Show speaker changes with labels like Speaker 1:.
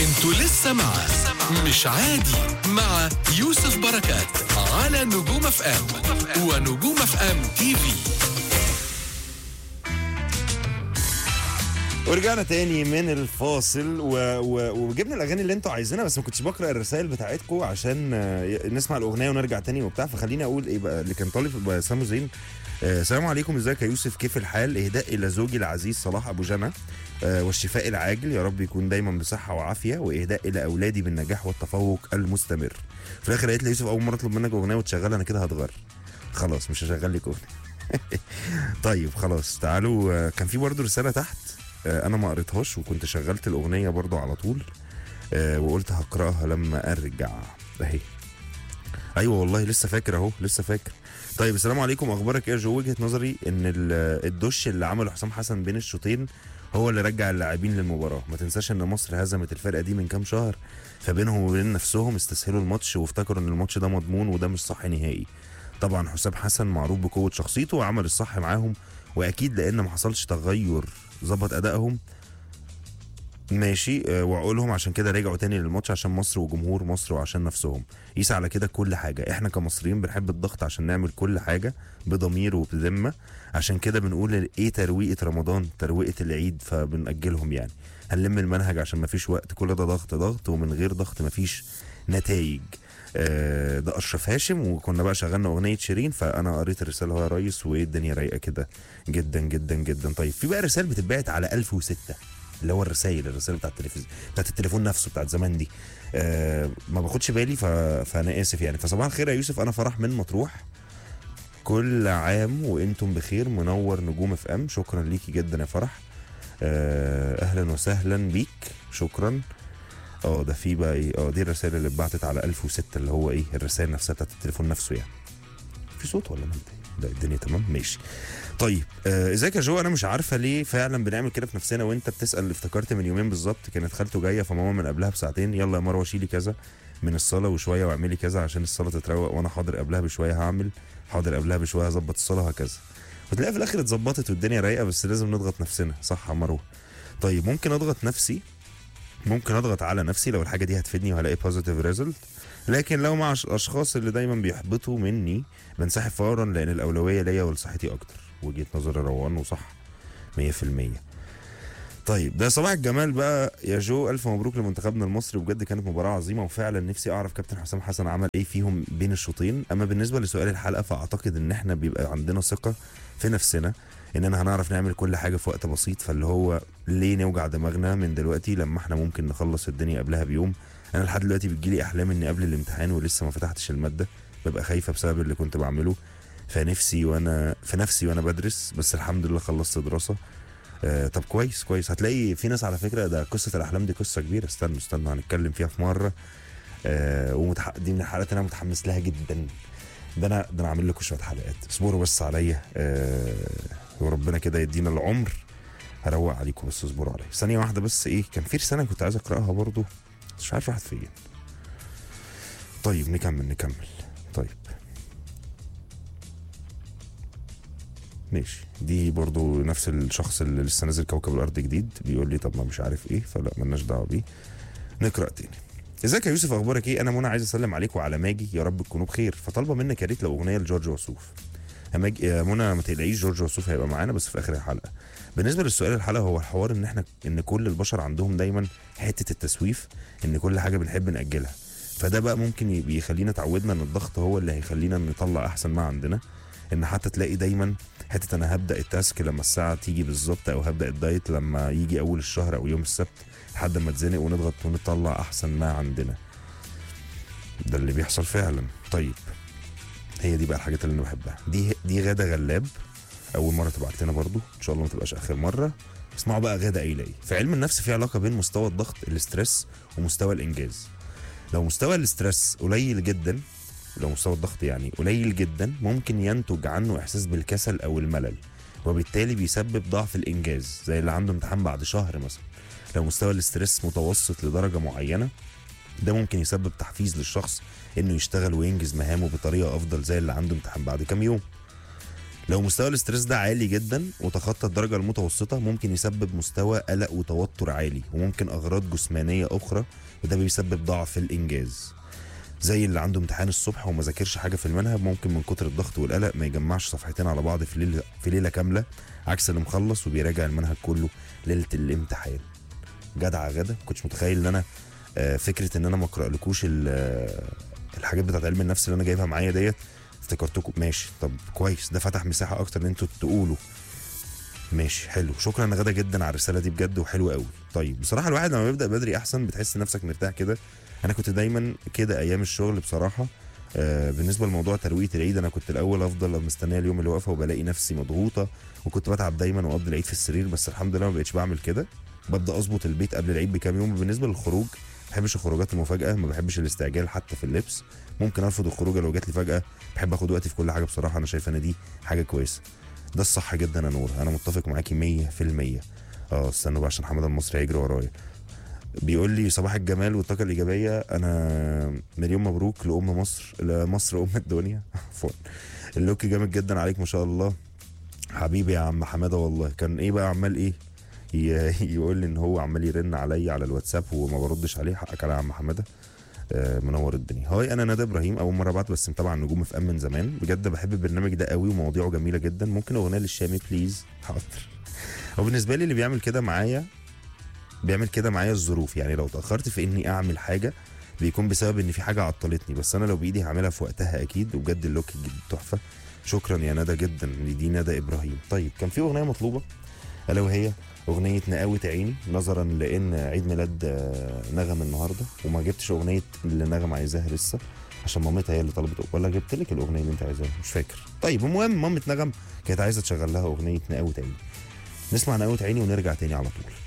Speaker 1: انتوا لسه مع مش عادي مع يوسف بركات على نجوم اف ام ونجوم اف ام تي في
Speaker 2: ورجعنا تاني من الفاصل و... و... وجبنا الاغاني اللي انتوا عايزينها بس ما كنتش بقرا الرسائل بتاعتكم عشان آه، نسمع الاغنيه ونرجع تاني وبتاع فخليني اقول ايه بقى اللي كان طالب بقى سامو زين آه، السلام عليكم ازيك يا يوسف كيف الحال اهداء الى زوجي العزيز صلاح ابو جنى آه، والشفاء العاجل يا رب يكون دايما بصحه وعافيه واهداء الى اولادي بالنجاح والتفوق المستمر في الاخر قالت لي يوسف اول مره اطلب منك اغنيه وتشغلها انا كده هتغر خلاص مش هشغل لك اغنيه طيب خلاص تعالوا آه، كان في برضه رساله تحت آه، انا ما قريتهاش وكنت شغلت الاغنيه برضو على طول آه، وقلت هقراها لما ارجع اهي ايوه والله لسه فاكر اهو لسه فاكر طيب السلام عليكم اخبارك ايه يا جو وجهه نظري ان ال- الدش اللي عمله حسام حسن بين الشوطين هو اللي رجع اللاعبين للمباراه ما تنساش ان مصر هزمت الفرقه دي من كام شهر فبينهم وبين نفسهم استسهلوا الماتش وافتكروا ان الماتش ده مضمون وده مش صح نهائي طبعا حسام حسن معروف بقوه شخصيته وعمل الصح معاهم واكيد لان ما حصلش تغير ظبط ادائهم ماشي آه، وعقولهم عشان كده رجعوا تاني للماتش عشان مصر وجمهور مصر وعشان نفسهم قيس على كده كل حاجه احنا كمصريين بنحب الضغط عشان نعمل كل حاجه بضمير وبذمه عشان كده بنقول ايه ترويقه رمضان ترويقه العيد فبنأجلهم يعني هنلم المنهج عشان ما فيش وقت كل ده ضغط ضغط ومن غير ضغط ما فيش نتائج آه، ده اشرف هاشم وكنا بقى شغلنا اغنيه شيرين فانا قريت الرساله اهو يا ريس وايه الدنيا رايقه كده جدا جدا جدا طيب في بقى رسائل بتتبعت على 1006 اللي هو الرسائل الرسائل بتاعت التلفزيون بتاعت التليفون نفسه بتاعت زمان دي آه ما باخدش بالي ف... فانا اسف يعني فصباح الخير يا يوسف انا فرح من مطروح كل عام وانتم بخير منور نجوم اف ام شكرا ليكي جدا يا فرح آه اهلا وسهلا بيك شكرا اه ده في بقى ايه اه دي الرسائل اللي اتبعتت على 1006 اللي هو ايه الرسائل نفسها بتاعت التليفون نفسه يعني في صوت ولا مبدئي لا الدنيا تمام ماشي طيب آه، ازيك يا جو انا مش عارفه ليه فعلا بنعمل كده في نفسنا وانت بتسال افتكرت من يومين بالظبط كانت خالته جايه فماما من قبلها بساعتين يلا يا مروه شيلي كذا من الصلاه وشويه واعملي كذا عشان الصلاه تتروق وانا حاضر قبلها بشويه هعمل حاضر قبلها بشويه هظبط الصلاه وهكذا وتلاقي في الاخر اتظبطت والدنيا رايقه بس لازم نضغط نفسنا صح يا مروه طيب ممكن اضغط نفسي ممكن اضغط على نفسي لو الحاجه دي هتفيدني وهلاقي بوزيتيف ريزلت لكن لو مع الأش- الاشخاص اللي دايما بيحبطوا مني بنسحب فورا لان الاولويه ليا ولصحتي اكتر وجهه نظر روان وصح 100% طيب ده صباح الجمال بقى يا جو الف مبروك لمنتخبنا المصري وبجد كانت مباراه عظيمه وفعلا نفسي اعرف كابتن حسام حسن عمل ايه فيهم بين الشوطين اما بالنسبه لسؤال الحلقه فاعتقد ان احنا بيبقى عندنا ثقه في نفسنا اننا هنعرف نعمل كل حاجه في وقت بسيط فاللي هو ليه نوجع دماغنا من دلوقتي لما احنا ممكن نخلص الدنيا قبلها بيوم انا لحد دلوقتي بتجيلي احلام اني قبل الامتحان ولسه ما فتحتش الماده ببقى خايفه بسبب اللي كنت بعمله فنفسي وانا في نفسي وانا بدرس بس الحمد لله خلصت دراسه آه طب كويس كويس هتلاقي في ناس على فكره ده قصه الاحلام دي قصه كبيره استنوا استنوا هنتكلم فيها في مره آه ومتح... دي من الحلقات اللي انا متحمس لها جدا ده انا ده انا عامل لكم شويه حلقات اصبروا بس عليا آه وربنا كده يدينا العمر هروق عليكم بس اصبروا عليا ثانيه واحده بس ايه كان في رساله كنت عايز اقراها برضو بس مش عارف راحت فين طيب نكمل نكمل طيب ماشي دي برضو نفس الشخص اللي لسه نازل كوكب الارض جديد بيقول لي طب ما مش عارف ايه فلا ملناش دعوه بيه نقرا تاني ازيك يا يوسف اخبارك ايه انا منى عايز اسلم عليك وعلى ماجي يا رب تكونوا بخير فطالبه منك يا ريت لو اغنيه لجورج وسوف يا ماجي يا منى ما تقلقيش جورج وسوف هيبقى معانا بس في اخر الحلقه بالنسبه للسؤال الحلقه هو الحوار ان احنا ان كل البشر عندهم دايما حته التسويف ان كل حاجه بنحب ناجلها فده بقى ممكن ي- بيخلينا تعودنا ان الضغط هو اللي هيخلينا نطلع احسن ما عندنا ان حتى تلاقي دايما حته انا هبدا التاسك لما الساعه تيجي بالظبط او هبدا الدايت لما يجي اول الشهر او يوم السبت لحد ما اتزنق ونضغط ونطلع احسن ما عندنا ده اللي بيحصل فعلا طيب هي دي بقى الحاجات اللي انا بحبها دي دي غاده غلاب اول مره تبعت لنا برضو ان شاء الله ما تبقاش اخر مره اسمعوا بقى غاده قايله ايه في علم النفس في علاقه بين مستوى الضغط الاسترس ومستوى الانجاز لو مستوى الاسترس قليل جدا لو مستوى الضغط يعني قليل جدا ممكن ينتج عنه احساس بالكسل او الملل وبالتالي بيسبب ضعف الانجاز زي اللي عنده امتحان بعد شهر مثلا لو مستوى الاسترس متوسط لدرجه معينه ده ممكن يسبب تحفيز للشخص انه يشتغل وينجز مهامه بطريقه افضل زي اللي عنده امتحان بعد كام يوم لو مستوى الاسترس ده عالي جدا وتخطى الدرجه المتوسطه ممكن يسبب مستوى قلق وتوتر عالي وممكن اغراض جسمانيه اخرى وده بيسبب ضعف الانجاز زي اللي عنده امتحان الصبح وما ذاكرش حاجه في المنهج ممكن من كتر الضغط والقلق ما يجمعش صفحتين على بعض في ليله في ليله كامله عكس اللي مخلص وبيراجع المنهج كله ليله الامتحان جدع غدا كنتش متخيل ان انا آه، فكره ان انا ما اقرالكوش ال- آه، الحاجات بتاعت علم النفس اللي انا جايبها معايا ديت افتكرتكم ماشي طب كويس ده فتح مساحه اكتر ان انتوا تقولوا ماشي حلو شكرا يا غدا جدا على الرساله دي بجد وحلوه قوي طيب بصراحه الواحد لما بيبدا بدري احسن بتحس نفسك مرتاح كده انا كنت دايما كده ايام الشغل بصراحه آه بالنسبه لموضوع تروية العيد انا كنت الاول افضل مستنيه اليوم اللي واقفه وبلاقي نفسي مضغوطه وكنت بتعب دايما واقضي العيد في السرير بس الحمد لله ما بقتش بعمل كده ببدا اظبط البيت قبل العيد بكام يوم بالنسبه للخروج ما بحبش الخروجات المفاجاه ما بحبش الاستعجال حتى في اللبس ممكن ارفض الخروجه لو جات لي فجاه بحب اخد وقتي في كل حاجه بصراحه انا شايف ان دي حاجه كويسه ده الصح جدا يا نور انا متفق معاكي 100% اه استنوا بقى عشان حماده المصري هيجري ورايا بيقول لي صباح الجمال والطاقه الايجابيه انا مليون مبروك لام مصر لمصر ام الدنيا عفوا اللوك جامد جدا عليك ما شاء الله حبيبي يا عم حماده والله كان ايه بقى عمال ايه ي- يقول لي ان هو عمال يرن عليا على الواتساب وما بردش عليه حقك على يا عم حماده آه، منور الدنيا هاي انا ندى ابراهيم اول مره بعت بس متابع النجوم في ام من زمان بجد بحب البرنامج ده قوي ومواضيعه جميله جدا ممكن اغنيه للشامي بليز حاضر هو بالنسبه لي اللي بيعمل كده معايا بيعمل كده معايا الظروف يعني لو اتاخرت في اني اعمل حاجه بيكون بسبب ان في حاجه عطلتني بس انا لو بايدي هعملها في وقتها اكيد وبجد اللوك الجديد تحفه شكرا يا ندى جدا دي ندى ابراهيم طيب كان في اغنيه مطلوبه الا وهي اغنيه نقاوة عيني نظرا لان عيد ميلاد آه، نغم النهارده وما جبتش اغنيه اللي نغم عايزاها لسه عشان مامتها هي اللي طلبت ولا جبت لك الاغنيه اللي انت عايزاها مش فاكر طيب المهم مامه نغم كانت عايزه تشغل لها اغنيه نقاوة عيني نسمع نقاوة عيني ونرجع تاني على طول